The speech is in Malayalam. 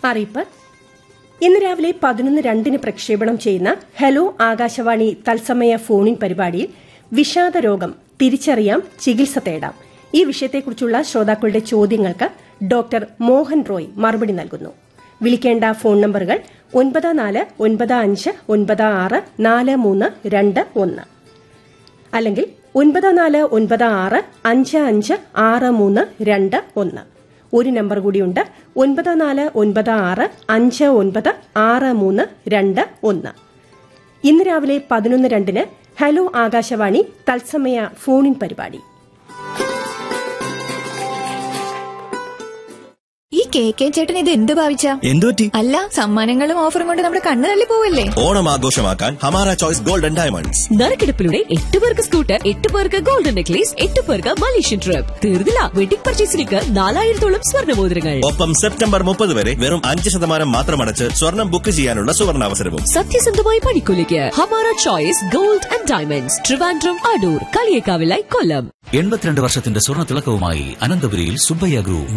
അറിയിപ്പ് ഇന്ന് രാവിലെ പതിനൊന്ന് രണ്ടിന് പ്രക്ഷേപണം ചെയ്യുന്ന ഹലോ ആകാശവാണി തത്സമയ ഫോണിൻ പരിപാടിയിൽ വിഷാദ രോഗം തിരിച്ചറിയാം ചികിത്സ തേടാം ഈ വിഷയത്തെക്കുറിച്ചുള്ള ശ്രോതാക്കളുടെ ചോദ്യങ്ങൾക്ക് ഡോക്ടർ മോഹൻ റോയ് മറുപടി നൽകുന്നു വിളിക്കേണ്ട ഫോൺ നമ്പറുകൾ ഒൻപത് നാല് ഒൻപത് അഞ്ച് ഒൻപത് ആറ് നാല് മൂന്ന് രണ്ട് ഒന്ന് അല്ലെങ്കിൽ ഒൻപത് നാല് ഒൻപത് ആറ് അഞ്ച് അഞ്ച് ആറ് മൂന്ന് രണ്ട് ഒന്ന് ഒരു നമ്പർ കൂടിയുണ്ട് ഒൻപത് നാല് ഒൻപത് ആറ് അഞ്ച് ഒൻപത് ആറ് മൂന്ന് രണ്ട് ഒന്ന് ഇന്ന് രാവിലെ പതിനൊന്ന് രണ്ടിന് ഹലോ ആകാശവാണി തത്സമയ ഫോണിൻ പരിപാടി ഈ കെ കെ ചേട്ടൻ ഇത് എന്ത് ഭാവിച്ച എന്തുപറ്റി അല്ല സമ്മാനങ്ങളും ഓഫറും കൊണ്ട് നമ്മുടെ കണ്ണു തള്ളി പോവല്ലേ ഓണം ആഘോഷമാക്കാൻ ഹമാര ചോയ്സ് ഗോൾഡൻ ഡയമണ്ട്സ് നറുക്കെടുപ്പിലൂടെ എട്ട് പേർക്ക് സ്കൂട്ടർ എട്ട് പേർക്ക് ഗോൾഡൻ നെക്ലേസ് എട്ട് പേർക്ക് മലേഷ്യൻ ട്രിപ്പ് തീർന്നില്ല വെഡിംഗ് പർച്ചേസിലേക്ക് നാലായിരത്തോളം സ്വർണ്ണ മോതിരങ്ങൾ ഒപ്പം സെപ്റ്റംബർ മുപ്പത് വരെ വെറും അഞ്ച് ശതമാനം മാത്രം അടച്ച് സ്വർണം ബുക്ക് ചെയ്യാനുള്ള സുവർണാവസരവും സത്യസന്ധമായ പണിക്കൂലിക്ക് Hamara choice gold and diamonds Trivandrum Adoor കളിയേക്കാവിലായി കൊല്ലം എൺപത്തിരണ്ട് വർഷത്തിന്റെ സ്വർണ്ണ തിളക്കവുമായി അനന്തപുരിയിൽ സുബ്ബയ്യ ഗ്രൂപ്പ്